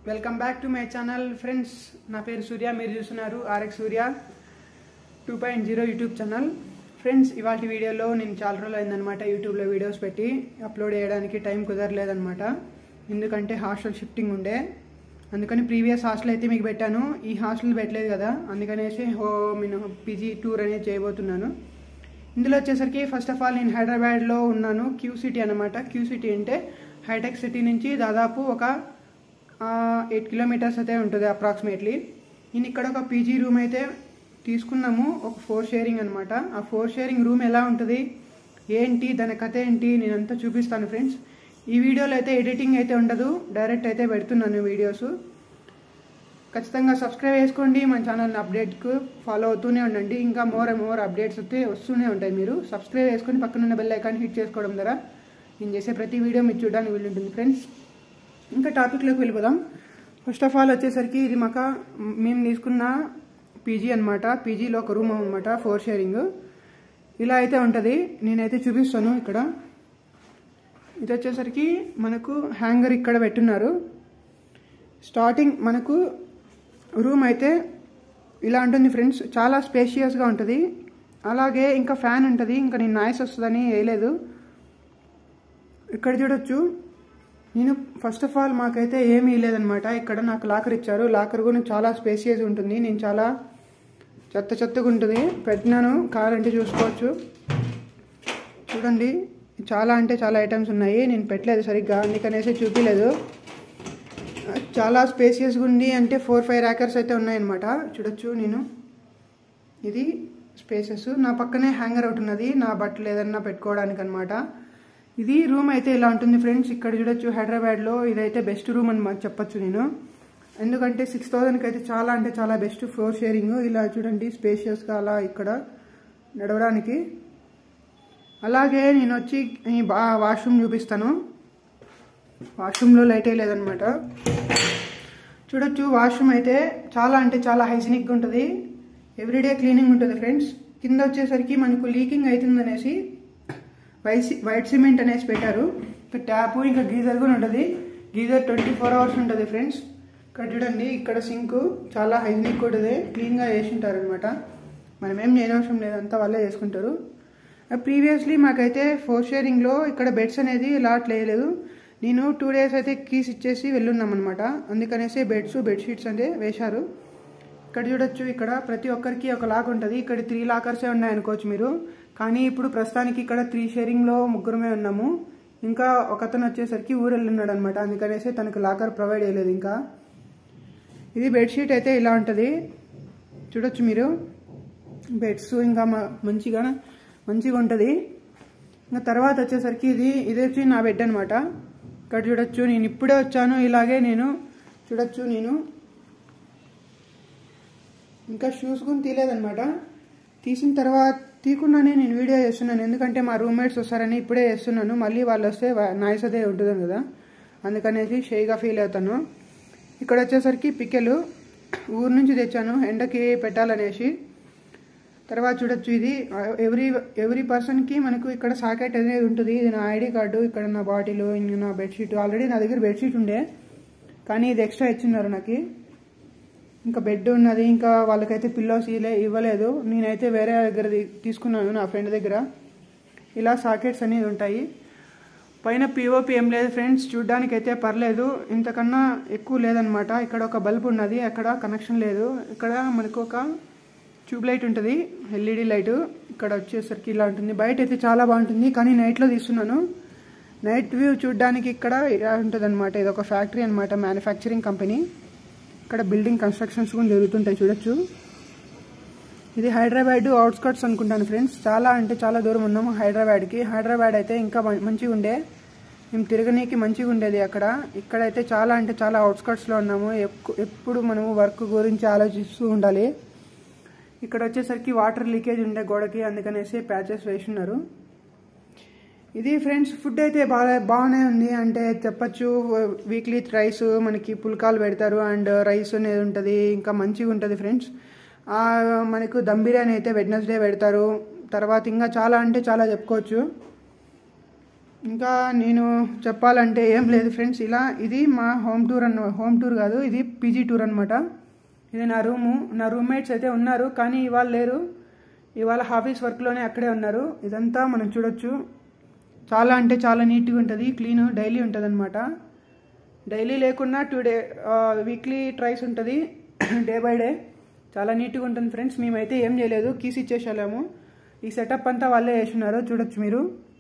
welcome back to my channel friends నా పేరు సూర్య మీరు చూస్తున్నారు RX Surya two point zero YouTube channel friends ఇవాళ వీడియోలో నేను చాలా రోజులు అయిందనమాట యూట్యూబ్లో వీడియోస్ పెట్టి అప్లోడ్ చేయడానికి టైం కుదరలేదనమాట ఎందుకంటే హాస్టల్ షిఫ్టింగ్ ఉండే అందుకని ప్రీవియస్ హాస్టల్ అయితే మీకు పెట్టాను ఈ హాస్టల్ పెట్టలేదు కదా అందుకనేసి హో నేను పీజీ టూర్ అనేది చేయబోతున్నాను ఇందులో వచ్చేసరికి ఫస్ట్ ఆఫ్ ఆల్ నేను హైదరాబాద్లో ఉన్నాను క్యూ సిటీ అనమాట క్యూ సిటీ అంటే హైటెక్ సిటీ నుంచి దాదాపు ఒక ఎయిట్ కిలోమీటర్స్ అయితే ఉంటుంది అప్రాక్సిమేట్లీ నేను ఇక్కడ ఒక పీజీ రూమ్ అయితే తీసుకున్నాము ఒక ఫోర్ షేరింగ్ అనమాట ఆ ఫోర్ షేరింగ్ రూమ్ ఎలా ఉంటుంది ఏంటి దాని కథ ఏంటి నేను అంతా చూపిస్తాను ఫ్రెండ్స్ ఈ వీడియోలో అయితే ఎడిటింగ్ అయితే ఉండదు డైరెక్ట్ అయితే పెడుతున్నాను వీడియోస్ ఖచ్చితంగా సబ్స్క్రైబ్ చేసుకోండి మన ఛానల్ని అప్డేట్కు ఫాలో అవుతూనే ఉండండి ఇంకా మోర్ అండ్ మోర్ అప్డేట్స్ అయితే వస్తూనే ఉంటాయి మీరు సబ్స్క్రైబ్ చేసుకొని పక్కన ఉన్న బెల్ ఐకాన్ హిట్ చేసుకోవడం ద్వారా నేను చేసే ప్రతి వీడియో మీరు చూడడానికి వీలుంటుంది ఫ్రెండ్స్ ఇంకా టాపిక్లోకి వెళ్ళిపోదాం ఫస్ట్ ఆఫ్ ఆల్ వచ్చేసరికి ఇది మాక మేము తీసుకున్న పీజీ అనమాట పీజీలో ఒక రూమ్ అనమాట ఫోర్ షేరింగ్ ఇలా అయితే ఉంటుంది నేనైతే చూపిస్తాను ఇక్కడ ఇది వచ్చేసరికి మనకు హ్యాంగర్ ఇక్కడ పెట్టున్నారు స్టార్టింగ్ మనకు రూమ్ అయితే ఇలా ఉంటుంది ఫ్రెండ్స్ చాలా స్పేషియస్గా ఉంటుంది అలాగే ఇంకా ఫ్యాన్ ఉంటుంది ఇంకా నేను నాయిస్ వస్తుందని వేయలేదు ఇక్కడ చూడొచ్చు నేను ఫస్ట్ ఆఫ్ ఆల్ మాకైతే ఏమీ లేదనమాట ఇక్కడ నాకు లాకర్ ఇచ్చారు లాకర్ కూడా చాలా స్పేసియస్ ఉంటుంది నేను చాలా చెత్త చెత్తగా ఉంటుంది పెట్టినాను కావాలంటే చూసుకోవచ్చు చూడండి చాలా అంటే చాలా ఐటమ్స్ ఉన్నాయి నేను పెట్టలేదు సరిగ్గా అందుకనేసి చూపించలేదు చాలా స్పేసియస్గా ఉంది అంటే ఫోర్ ఫైవ్ ర్యాకర్స్ అయితే ఉన్నాయన్నమాట చూడొచ్చు నేను ఇది స్పేసెస్ నా పక్కనే హ్యాంగర్ అవుట్ ఉన్నది నా బట్టలు ఏదన్నా పెట్టుకోవడానికి అనమాట ఇది రూమ్ అయితే ఇలా ఉంటుంది ఫ్రెండ్స్ ఇక్కడ చూడొచ్చు హైదరాబాద్లో ఇదైతే బెస్ట్ రూమ్ అని చెప్పొచ్చు నేను ఎందుకంటే సిక్స్ థౌజండ్కి అయితే చాలా అంటే చాలా బెస్ట్ ఫ్లోర్ షేరింగ్ ఇలా చూడండి స్పేషియస్గా అలా ఇక్కడ నడవడానికి అలాగే నేను వచ్చి ఈ బా వాష్రూమ్ చూపిస్తాను వాష్రూమ్లో లైట్ లేదనమాట చూడొచ్చు వాష్రూమ్ అయితే చాలా అంటే చాలా హైజీనిక్గా ఉంటుంది ఎవ్రీడే క్లీనింగ్ ఉంటుంది ఫ్రెండ్స్ కింద వచ్చేసరికి మనకు లీకింగ్ అవుతుందనేసి వైట్ వైట్ సిమెంట్ అనేసి పెట్టారు ఇంకా ట్యాప్ ఇంకా గీజర్ కూడా ఉంటుంది గీజర్ ట్వంటీ ఫోర్ అవర్స్ ఉంటుంది ఫ్రెండ్స్ ఇక్కడ చూడండి ఇక్కడ సింక్ చాలా హైజీనిక్ ఉంటుంది క్లీన్గా వేసింటారు అనమాట మనం ఏం చేయనవసరం లేదు అంతా వాళ్ళే చేసుకుంటారు ప్రీవియస్లీ మాకైతే ఫోర్ షేరింగ్లో ఇక్కడ బెడ్స్ అనేది లాట్ లేదు నేను టూ డేస్ అయితే కీస్ ఇచ్చేసి వెళ్ళున్నాం అనమాట అందుకనేసి బెడ్స్ బెడ్షీట్స్ అంటే వేశారు ఇక్కడ చూడొచ్చు ఇక్కడ ప్రతి ఒక్కరికి ఒక లాక్ ఉంటుంది ఇక్కడ త్రీ లాకర్సే ఉన్నాయి అనుకోవచ్చు మీరు కానీ ఇప్పుడు ప్రస్తుతానికి ఇక్కడ త్రీ షేరింగ్లో ముగ్గురమే ఉన్నాము ఇంకా ఒకతను వచ్చేసరికి ఊరు వెళ్ళున్నాడు అనమాట అందుకనేసి తనకు లాకర్ ప్రొవైడ్ చేయలేదు ఇంకా ఇది బెడ్షీట్ అయితే ఇలా ఉంటుంది చూడొచ్చు మీరు బెడ్స్ ఇంకా మంచిగా మంచిగా ఉంటుంది ఇంకా తర్వాత వచ్చేసరికి ఇది ఇది వచ్చి నా బెడ్ అనమాట ఇక్కడ చూడొచ్చు నేను ఇప్పుడే వచ్చాను ఇలాగే నేను చూడొచ్చు నేను ఇంకా షూస్ కూడా తీయలేదనమాట తీసిన తర్వాత తీయకుండానే నేను వీడియో చేస్తున్నాను ఎందుకంటే మా రూమ్మేట్స్ వస్తారని ఇప్పుడే చేస్తున్నాను మళ్ళీ వాళ్ళు వస్తే నాయిస్ అదే ఉంటుంది కదా అందుకనేసి షేగా ఫీల్ అవుతాను ఇక్కడ వచ్చేసరికి పికెలు ఊరు నుంచి తెచ్చాను ఎండకి పెట్టాలనేసి తర్వాత చూడొచ్చు ఇది ఎవ్రీ ఎవ్రీ పర్సన్కి మనకు ఇక్కడ సాకెట్ అనేది ఉంటుంది ఇది నా ఐడి కార్డు ఇక్కడ నా బాటిల్ ఇంకా నా బెడ్షీట్ ఆల్రెడీ నా దగ్గర బెడ్షీట్ ఉండే కానీ ఇది ఎక్స్ట్రా ఇచ్చినారు నాకు ఇంకా బెడ్ ఉన్నది ఇంకా వాళ్ళకైతే పిల్లోస్ ఇవ్వలేదు నేనైతే వేరే దగ్గర తీసుకున్నాను నా ఫ్రెండ్ దగ్గర ఇలా సాకెట్స్ అనేది ఉంటాయి పైన పిఓపి ఏం లేదు ఫ్రెండ్స్ చూడ్డానికి అయితే పర్లేదు ఇంతకన్నా ఎక్కువ లేదనమాట ఇక్కడ ఒక బల్బ్ ఉన్నది అక్కడ కనెక్షన్ లేదు ఇక్కడ మనకు ఒక ట్యూబ్ లైట్ ఉంటుంది ఎల్ఈడి లైట్ ఇక్కడ వచ్చేసరికి ఇలా ఉంటుంది బయట అయితే చాలా బాగుంటుంది కానీ నైట్లో తీస్తున్నాను నైట్ వ్యూ చూడడానికి ఇక్కడ ఇలా ఉంటుంది అనమాట ఇది ఒక ఫ్యాక్టరీ అనమాట మ్యానుఫ్యాక్చరింగ్ కంపెనీ ఇక్కడ బిల్డింగ్ కన్స్ట్రక్షన్స్ కూడా జరుగుతుంటాయి చూడొచ్చు ఇది హైదరాబాద్ అవుట్స్కట్స్ అనుకుంటాను ఫ్రెండ్స్ చాలా అంటే చాలా దూరం ఉన్నాము హైదరాబాద్కి హైదరాబాద్ అయితే ఇంకా మంచిగా ఉండే మేము తిరగనీకి మంచిగా ఉండేది అక్కడ ఇక్కడైతే చాలా అంటే చాలా అవుట్స్కట్స్లో ఉన్నాము ఎప్పుడు మనము వర్క్ గురించి ఆలోచిస్తూ ఉండాలి ఇక్కడ వచ్చేసరికి వాటర్ లీకేజ్ ఉండే గోడకి అందుకనేసి ప్యాచెస్ వేసున్నారు ఇది ఫ్రెండ్స్ ఫుడ్ అయితే బాగా బాగానే ఉంది అంటే చెప్పచ్చు వీక్లీ రైస్ మనకి పుల్కాలు పెడతారు అండ్ రైస్ అనేది ఉంటుంది ఇంకా మంచిగా ఉంటుంది ఫ్రెండ్స్ మనకు దమ్ బిర్యానీ అయితే వెడ్నెస్డే పెడతారు తర్వాత ఇంకా చాలా అంటే చాలా చెప్పుకోవచ్చు ఇంకా నేను చెప్పాలంటే ఏం లేదు ఫ్రెండ్స్ ఇలా ఇది మా హోమ్ టూర్ అన్న హోమ్ టూర్ కాదు ఇది పీజీ టూర్ అనమాట ఇది నా రూము నా రూమ్మేట్స్ అయితే ఉన్నారు కానీ ఇవాళ లేరు ఇవాళ ఆఫీస్ వర్క్లోనే అక్కడే ఉన్నారు ఇదంతా మనం చూడొచ్చు చాలా అంటే చాలా నీట్గా ఉంటుంది క్లీన్ డైలీ ఉంటుంది అనమాట డైలీ లేకున్నా టూ డే వీక్లీ ట్రైస్ ఉంటుంది డే బై డే చాలా నీట్గా ఉంటుంది ఫ్రెండ్స్ మేమైతే ఏం చేయలేదు కీస్ ఇచ్చేసాము ఈ సెటప్ అంతా వాళ్ళే వేసున్నారు చూడొచ్చు మీరు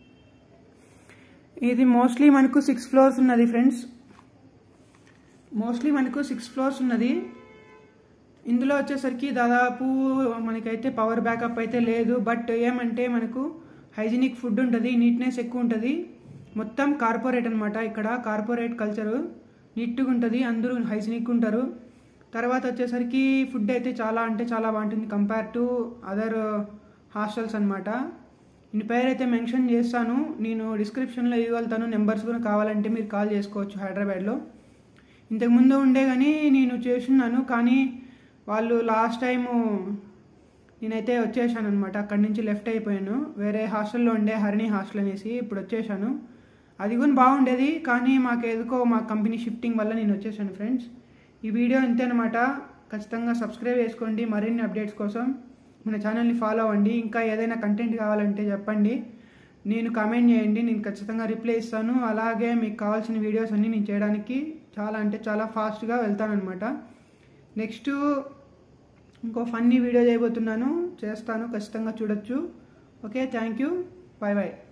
ఇది మోస్ట్లీ మనకు సిక్స్ ఫ్లోర్స్ ఉన్నది ఫ్రెండ్స్ మోస్ట్లీ మనకు సిక్స్ ఫ్లోర్స్ ఉన్నది ఇందులో వచ్చేసరికి దాదాపు మనకైతే పవర్ బ్యాకప్ అయితే లేదు బట్ ఏమంటే మనకు హైజీనిక్ ఫుడ్ ఉంటుంది నీట్నెస్ ఎక్కువ ఉంటుంది మొత్తం కార్పొరేట్ అనమాట ఇక్కడ కార్పొరేట్ కల్చరు నీట్గా ఉంటుంది అందరూ హైజీనిక్ ఉంటారు తర్వాత వచ్చేసరికి ఫుడ్ అయితే చాలా అంటే చాలా బాగుంటుంది కంపేర్ టు అదర్ హాస్టల్స్ అనమాట నేను పేరు అయితే మెన్షన్ చేస్తాను నేను డిస్క్రిప్షన్లో ఇవ్వగలుగుతాను నెంబర్స్ కూడా కావాలంటే మీరు కాల్ చేసుకోవచ్చు హైదరాబాద్లో ఇంతకుముందు ఉండే కానీ నేను చేస్తున్నాను కానీ వాళ్ళు లాస్ట్ టైము నేనైతే వచ్చేసాను అనమాట అక్కడి నుంచి లెఫ్ట్ అయిపోయాను వేరే హాస్టల్లో ఉండే హరిణి హాస్టల్ అనేసి ఇప్పుడు వచ్చేసాను అది కూడా బాగుండేది కానీ మాకు ఎందుకో మా కంపెనీ షిఫ్టింగ్ వల్ల నేను వచ్చేసాను ఫ్రెండ్స్ ఈ వీడియో ఇంతేనమాట ఖచ్చితంగా సబ్స్క్రైబ్ చేసుకోండి మరిన్ని అప్డేట్స్ కోసం మన ఛానల్ని ఫాలో అవ్వండి ఇంకా ఏదైనా కంటెంట్ కావాలంటే చెప్పండి నేను కామెంట్ చేయండి నేను ఖచ్చితంగా రిప్లై ఇస్తాను అలాగే మీకు కావాల్సిన వీడియోస్ అన్నీ నేను చేయడానికి చాలా అంటే చాలా ఫాస్ట్గా వెళ్తానమాట నెక్స్ట్ ఇంకో ఫన్నీ వీడియో చేయబోతున్నాను చేస్తాను ఖచ్చితంగా చూడొచ్చు okay thank you bye bye